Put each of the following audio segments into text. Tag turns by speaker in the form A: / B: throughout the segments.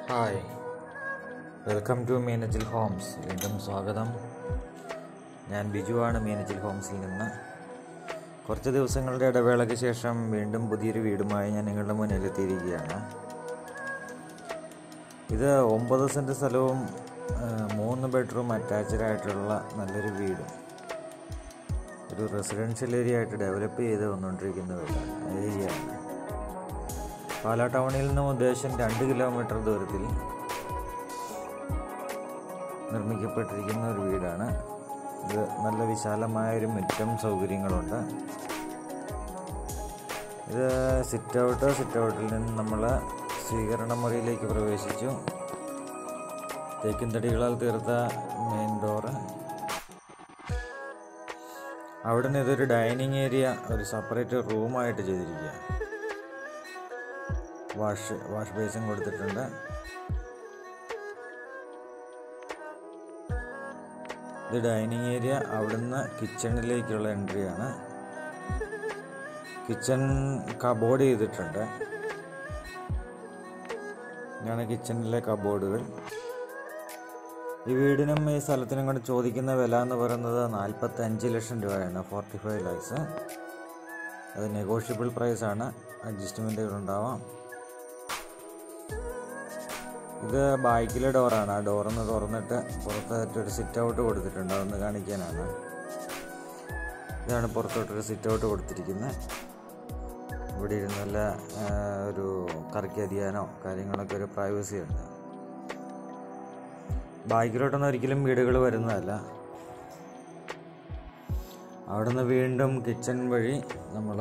A: hi welcome to Meenachil homes വീണ്ടും സ്വാഗതം ഞാൻ ബിജുവാണ് മീനച്ചിൽ ഹോംസിൽ നിന്ന് കുറച്ച് ദിവസങ്ങളുടെ ഇടവേളയ്ക്ക് ശേഷം വീണ്ടും പുതിയൊരു വീടുമായി ഞാൻ നിങ്ങളുടെ മുന്നിലെത്തിയിരിക്കുകയാണ് ഇത് ഒമ്പത് സെൻറ്റ് സ്ഥലവും ആ, മൂന്ന് ബെഡ്റൂം അറ്റാച്ച്ഡ് ആയിട്ടുള്ള നല്ലൊരു വീടും ഒരു റെസിഡൻഷ്യൽ ഏരിയ ആയിട്ട് ഡെവലപ്പ് ചെയ്ത് വന്നുകൊണ്ടിരിക്കുന്ന വീടാണ് ഏരിയയാണ് പാലാ ടൗണിൽ നിന്നും ഉദ്ദേശം രണ്ട് കിലോമീറ്റർ ദൂരത്തിൽ നിർമ്മിക്കപ്പെട്ടിരിക്കുന്ന ഒരു വീടാണ് ഇത് നല്ല വിശാലമായ ഒരു മുറ്റം സൗകര്യങ്ങളുണ്ട് ഇത് സിറ്റ് ഔട്ട് സിറ്റ് ഔട്ടിൽ നിന്ന് നമ്മൾ സ്വീകരണ മുറിയിലേക്ക് പ്രവേശിച്ചു തേക്കിൻ തടികളാൽ തീർത്ത മെയിൻ ഡോറ് അവിടെ നിന്ന് ഇതൊരു ഡൈനിങ് ഏരിയ ഒരു സെപ്പറേറ്റ് റൂമായിട്ട് ചെയ്തിരിക്കുക വാഷ് വാഷ് ബേസിൻ കൊടുത്തിട്ടുണ്ട് ഇത് ഡൈനിങ് ഏരിയ അവിടുന്ന് കിച്ചണിലേക്കുള്ള എൻട്രിയാണ് കിച്ചൺ കബോർഡ് ചെയ്തിട്ടുണ്ട് ഇതാണ് കിച്ചണിലെ കബോർഡുകൾ ഈ വീടിനും ഈ സ്ഥലത്തിനും കൊണ്ട് ചോദിക്കുന്ന വില എന്ന് പറയുന്നത് നാൽപ്പത്തി അഞ്ച് ലക്ഷം രൂപയാണ് ഫോർട്ടി ഫൈവ് ലാക്സ് അത് നെഗോഷ്യബിൾ പ്രൈസാണ് അഡ്ജസ്റ്റ്മെൻറ്റുകൾ ഉണ്ടാവാം ഇത് ബാക്കിലെ ഡോറാണ് ആ ഡോറൊന്ന് തുറന്നിട്ട് പുറത്തായിട്ടൊരു സിറ്റ് ഔട്ട് കൊടുത്തിട്ടുണ്ട് അതൊന്ന് കാണിക്കാനാണ് ഇതാണ് പുറത്തോട്ടൊരു സിറ്റ് ഔട്ട് കൊടുത്തിരിക്കുന്നത് ഇവിടെ ഇരുന്ന് നല്ല ആ, ഒരു കറക്കി അരിയാനോ കാര്യങ്ങളൊക്കെ ഒരു പ്രൈവസി ഉണ്ട് ബാക്കിലോട്ടൊന്നും ഒരിക്കലും വീടുകൾ വരുന്നതല്ല അവിടുന്ന് വീണ്ടും കിച്ചൺ വഴി നമ്മൾ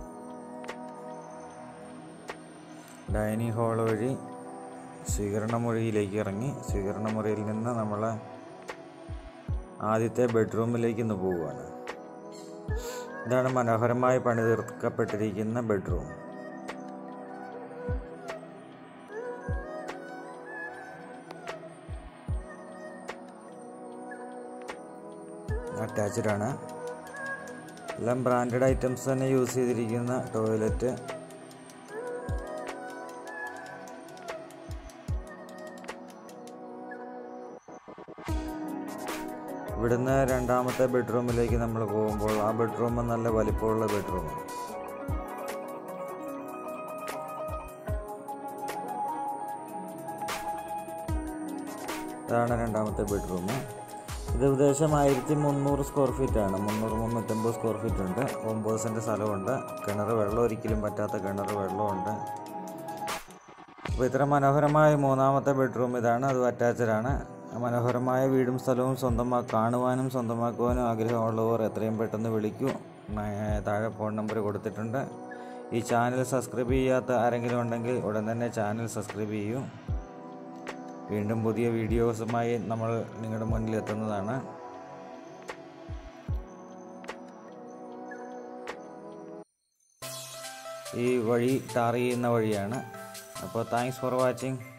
A: ഡൈനിങ് ഹാൾ വഴി സ്വീകരണ മുറിയിലേക്ക് ഇറങ്ങി സ്വീകരണ മുറിയിൽ നിന്ന് നമ്മൾ ആദ്യത്തെ ബെഡ്റൂമിലേക്ക് ഇന്ന് പോവുകയാണ് ഇതാണ് മനോഹരമായി പണി തീർക്കപ്പെട്ടിരിക്കുന്ന ബെഡ്റൂം അറ്റാച്ച്ഡ് ആണ് എല്ലാം ബ്രാൻഡഡ് ഐറ്റംസ് തന്നെ യൂസ് ചെയ്തിരിക്കുന്ന ടോയ്ലറ്റ് ഇവിടുന്ന് രണ്ടാമത്തെ ബെഡ്റൂമിലേക്ക് നമ്മൾ പോകുമ്പോൾ ആ ബെഡ്റൂം നല്ല വലിപ്പമുള്ള ബെഡ്റൂമാണ് ഇതാണ് രണ്ടാമത്തെ ബെഡ്റൂം ഇത് ഏകദേശം ആയിരത്തി മുന്നൂറ് സ്ക്വയർ ഫീറ്റ് ആണ് മുന്നൂറ് മുന്നൂറ്റമ്പത് സ്ക്വയർ ഫീറ്റ് ഉണ്ട് ഒമ്പത് സെൻറ്റ് സ്ഥലമുണ്ട് കിണർ വെള്ളം ഒരിക്കലും പറ്റാത്ത കിണർ വെള്ളമുണ്ട് അപ്പോൾ ഇത്ര മനോഹരമായ മൂന്നാമത്തെ ബെഡ്റൂം ഇതാണ് അത് അറ്റാച്ച്ഡ് ആണ് മനോഹരമായ വീടും സ്ഥലവും സ്വന്തമാ കാണുവാനും സ്വന്തമാക്കുവാനും ആഗ്രഹമുള്ളവർ എത്രയും പെട്ടെന്ന് വിളിക്കൂ ന- താഴെ ഫോൺ നമ്പർ കൊടുത്തിട്ടുണ്ട് ഈ ചാനൽ സബ്സ്ക്രൈബ് ചെയ്യാത്ത ആരെങ്കിലും ഉണ്ടെങ്കിൽ ഉടൻ തന്നെ ചാനൽ സബ്സ്ക്രൈബ് ചെയ്യൂ വീണ്ടും പുതിയ വീഡിയോസുമായി നമ്മൾ നിങ്ങളുടെ മുന്നിൽ എത്തുന്നതാണ് ഈ വഴി ടാർ ചെയ്യുന്ന വഴിയാണ് അപ്പോൾ താങ്ക്സ് ഫോർ വാച്ചിങ്